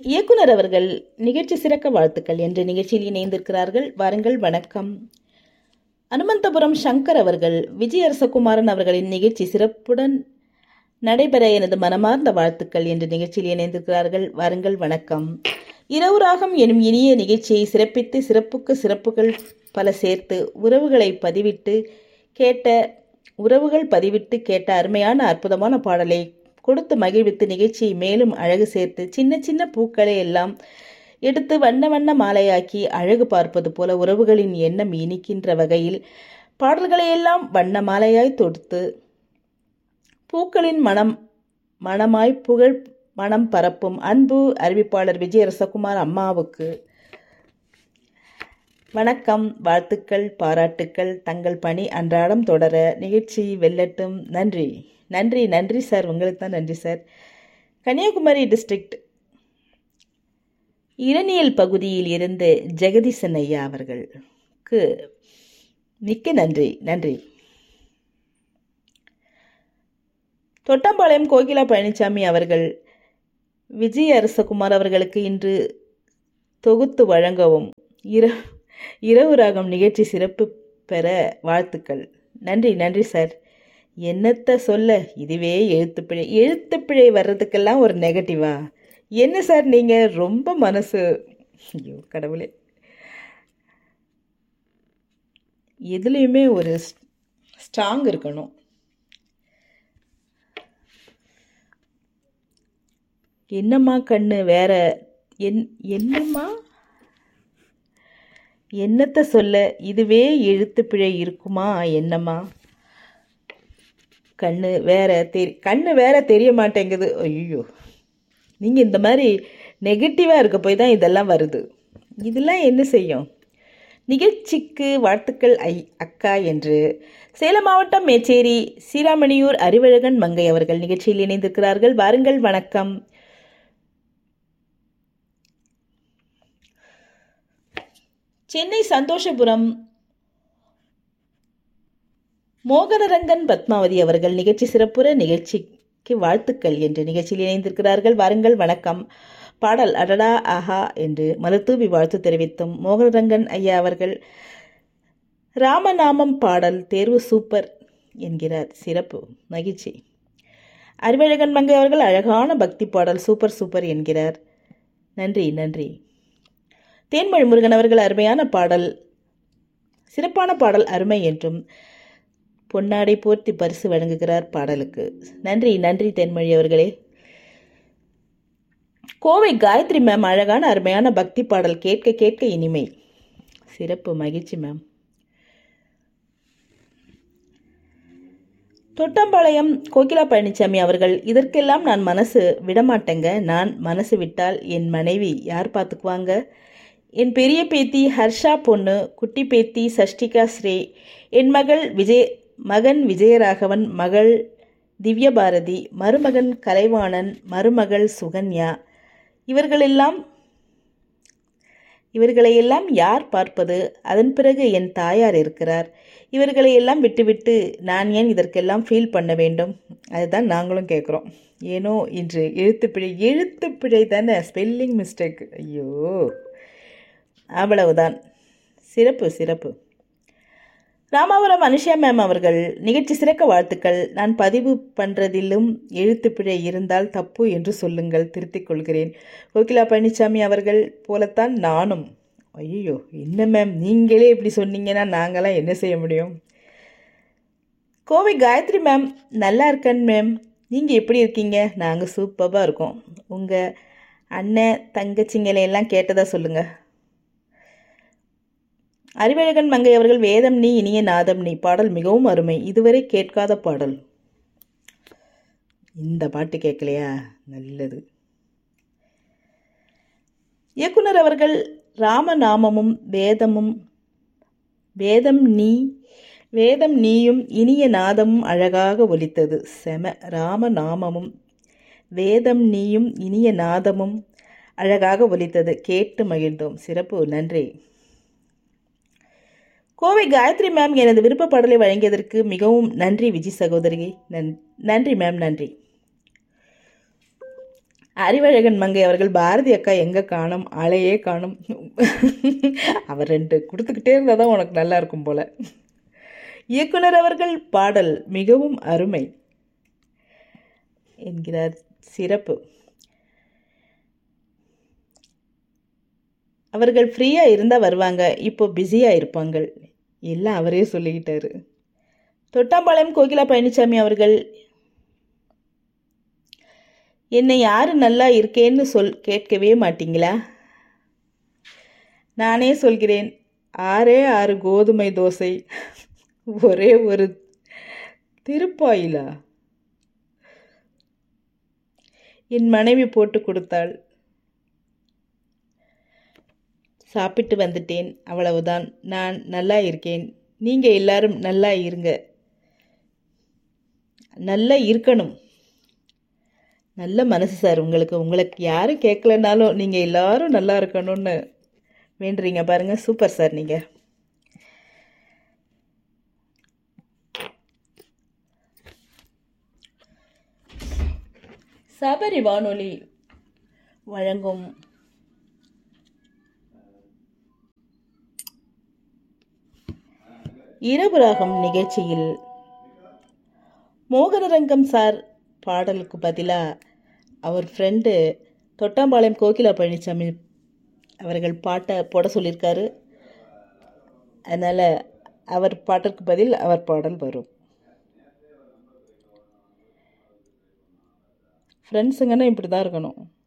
இயக்குனர் அவர்கள் நிகழ்ச்சி சிறக்க வாழ்த்துக்கள் என்ற நிகழ்ச்சியில் இணைந்திருக்கிறார்கள் வாருங்கள் வணக்கம் அனுமந்தபுரம் சங்கர் அவர்கள் விஜய் அரசகுமாரன் அவர்களின் நிகழ்ச்சி சிறப்புடன் நடைபெற எனது மனமார்ந்த வாழ்த்துக்கள் என்ற நிகழ்ச்சியில் இணைந்திருக்கிறார்கள் வாருங்கள் வணக்கம் இரவு ராகம் எனும் இனிய நிகழ்ச்சியை சிறப்பித்து சிறப்புக்கு சிறப்புகள் பல சேர்த்து உறவுகளை பதிவிட்டு கேட்ட உறவுகள் பதிவிட்டு கேட்ட அருமையான அற்புதமான பாடலை கொடுத்து மகிழ்வித்து நிகழ்ச்சியை மேலும் அழகு சேர்த்து சின்ன சின்ன பூக்களை எல்லாம் எடுத்து வண்ண வண்ண மாலையாக்கி அழகு பார்ப்பது போல உறவுகளின் எண்ணம் இனிக்கின்ற வகையில் பாடல்களை எல்லாம் வண்ண மாலையாய் தொடுத்து பூக்களின் மனம் மனமாய் புகழ் மனம் பரப்பும் அன்பு அறிவிப்பாளர் விஜய் ரசகுமார் அம்மாவுக்கு வணக்கம் வாழ்த்துக்கள் பாராட்டுக்கள் தங்கள் பணி அன்றாடம் தொடர நிகழ்ச்சி வெல்லட்டும் நன்றி நன்றி நன்றி சார் உங்களுக்கு தான் நன்றி சார் கன்னியாகுமரி டிஸ்ட்ரிக்ட் இரணியல் பகுதியில் இருந்து ஜெகதீசன் ஐயா அவர்களுக்கு மிக்க நன்றி நன்றி தொட்டம்பாளையம் கோகிலா பழனிசாமி அவர்கள் விஜய் அரசகுமார் அவர்களுக்கு இன்று தொகுத்து வழங்கவும் இரவு இரவு ராகம் நிகழ்ச்சி சிறப்பு பெற வாழ்த்துக்கள் நன்றி நன்றி சார் என்னத்த சொல்ல இதுவே எழுத்துப்பிழை எழுத்துப்பிழை வர்றதுக்கெல்லாம் ஒரு நெகட்டிவா என்ன சார் நீங்கள் ரொம்ப மனசு ஐயோ கடவுளே எதுலேயுமே ஒரு ஸ்ட்ராங் இருக்கணும் என்னம்மா கண்ணு வேற என் என்னம்மா என்னத்தை சொல்ல இதுவே எழுத்துப்பிழை இருக்குமா என்னம்மா கண்ணு வேற தெரி கண்ணு வேற தெரிய மாட்டேங்குது ஐயோ நீங்கள் இந்த மாதிரி நெகட்டிவாக இருக்க போய் தான் இதெல்லாம் வருது இதெல்லாம் என்ன செய்யும் நிகழ்ச்சிக்கு வாழ்த்துக்கள் ஐ அக்கா என்று சேலம் மாவட்டம் மேச்சேரி சீராமணியூர் அறிவழகன் மங்கை அவர்கள் நிகழ்ச்சியில் இணைந்திருக்கிறார்கள் வாருங்கள் வணக்கம் சென்னை சந்தோஷபுரம் மோகனரங்கன் பத்மாவதி அவர்கள் நிகழ்ச்சி சிறப்புற நிகழ்ச்சிக்கு வாழ்த்துக்கள் என்று நிகழ்ச்சியில் இணைந்திருக்கிறார்கள் வாருங்கள் வணக்கம் பாடல் அடடா ஆஹா என்று மலத்தூவி வாழ்த்து தெரிவித்தும் மோகனரங்கன் ஐயா அவர்கள் ராமநாமம் பாடல் தேர்வு சூப்பர் என்கிறார் சிறப்பு மகிழ்ச்சி அறிவழகன் மங்கை அவர்கள் அழகான பக்தி பாடல் சூப்பர் சூப்பர் என்கிறார் நன்றி நன்றி தேன்மொழி முருகன் அவர்கள் அருமையான பாடல் சிறப்பான பாடல் அருமை என்றும் பொன்னாடை போர்த்தி பரிசு வழங்குகிறார் பாடலுக்கு நன்றி நன்றி தென்மொழி அவர்களே கோவை காயத்ரி மேம் அழகான அருமையான பக்தி பாடல் கேட்க கேட்க இனிமை சிறப்பு மகிழ்ச்சி மேம் தொட்டம்பாளையம் கோகிலா பழனிசாமி அவர்கள் இதற்கெல்லாம் நான் மனசு விடமாட்டேங்க நான் மனசு விட்டால் என் மனைவி யார் பார்த்துக்குவாங்க என் பெரிய பேத்தி ஹர்ஷா பொண்ணு குட்டி பேத்தி சஷ்டிகா ஸ்ரீ என் மகள் விஜய் மகன் விஜயராகவன் மகள் திவ்யபாரதி மருமகன் கலைவாணன் மருமகள் சுகன்யா இவர்களெல்லாம் இவர்களையெல்லாம் யார் பார்ப்பது அதன் பிறகு என் தாயார் இருக்கிறார் இவர்களையெல்லாம் விட்டுவிட்டு நான் ஏன் இதற்கெல்லாம் ஃபீல் பண்ண வேண்டும் அதுதான் நாங்களும் கேட்குறோம் ஏனோ இன்று எழுத்துப்பிழை எழுத்துப்பிழை தானே ஸ்பெல்லிங் மிஸ்டேக் ஐயோ அவ்வளவுதான் சிறப்பு சிறப்பு ராமாபுரம் அனுஷா மேம் அவர்கள் நிகழ்ச்சி சிறக்க வாழ்த்துக்கள் நான் பதிவு பண்ணுறதிலும் எழுத்துப்பிழை இருந்தால் தப்பு என்று சொல்லுங்கள் திருத்திக் கொள்கிறேன் கோகிலா பழனிசாமி அவர்கள் போலத்தான் நானும் ஐயோ என்ன மேம் நீங்களே இப்படி சொன்னீங்கன்னா நாங்களாம் என்ன செய்ய முடியும் கோவை காயத்ரி மேம் நல்லா இருக்கேன் மேம் நீங்கள் எப்படி இருக்கீங்க நாங்கள் சூப்பராக இருக்கோம் உங்கள் அண்ணன் தங்கச்சிங்களையெல்லாம் கேட்டதா சொல்லுங்கள் அறிவழகன் மங்கை அவர்கள் வேதம் நீ இனிய நாதம் நீ பாடல் மிகவும் அருமை இதுவரை கேட்காத பாடல் இந்த பாட்டு கேட்கலையா நல்லது இயக்குனர் அவர்கள் ராமநாமமும் வேதமும் வேதம் நீ வேதம் நீயும் இனிய நாதமும் அழகாக ஒலித்தது செம ராமநாமமும் வேதம் நீயும் இனிய நாதமும் அழகாக ஒலித்தது கேட்டு மகிழ்ந்தோம் சிறப்பு நன்றி கோவை காயத்ரி மேம் எனது விருப்ப பாடலை வழங்கியதற்கு மிகவும் நன்றி விஜய் சகோதரி நன் நன்றி மேம் நன்றி அறிவழகன் மங்கை அவர்கள் பாரதி அக்கா எங்கே காணும் ஆளையே காணும் அவர் ரெண்டு கொடுத்துக்கிட்டே இருந்தால் தான் உனக்கு நல்லா இருக்கும் போல இயக்குனர் அவர்கள் பாடல் மிகவும் அருமை என்கிறார் சிறப்பு அவர்கள் ஃப்ரீயாக இருந்தால் வருவாங்க இப்போ பிஸியாக இருப்பாங்க எல்லாம் அவரே சொல்லிக்கிட்டாரு தொட்டாம்பாளையம் கோகிலா பழனிசாமி அவர்கள் என்னை யார் நல்லா இருக்கேன்னு சொல் கேட்கவே மாட்டீங்களா நானே சொல்கிறேன் ஆறே ஆறு கோதுமை தோசை ஒரே ஒரு திருப்பாயிலா என் மனைவி போட்டு கொடுத்தாள் சாப்பிட்டு வந்துட்டேன் அவ்வளவுதான் நான் நல்லா இருக்கேன் நீங்கள் எல்லாரும் நல்லா இருங்க நல்லா இருக்கணும் நல்ல மனசு சார் உங்களுக்கு உங்களுக்கு யாரும் கேட்கலனாலும் நீங்கள் எல்லாரும் நல்லா இருக்கணும்னு வேண்டுறீங்க பாருங்கள் சூப்பர் சார் நீங்கள் சபரி வானொலி வழங்கும் இரவுராகம் நிகழ்ச்சியில் மோகனரங்கம் சார் பாடலுக்கு பதிலாக அவர் ஃப்ரெண்டு தொட்டாம்பாளையம் கோகிலா பழனிசாமி அவர்கள் பாட்டை போட சொல்லியிருக்காரு அதனால் அவர் பாட்டிற்கு பதில் அவர் பாடல் வரும் ஃப்ரெண்ட்ஸுங்கன்னா இப்படி தான் இருக்கணும்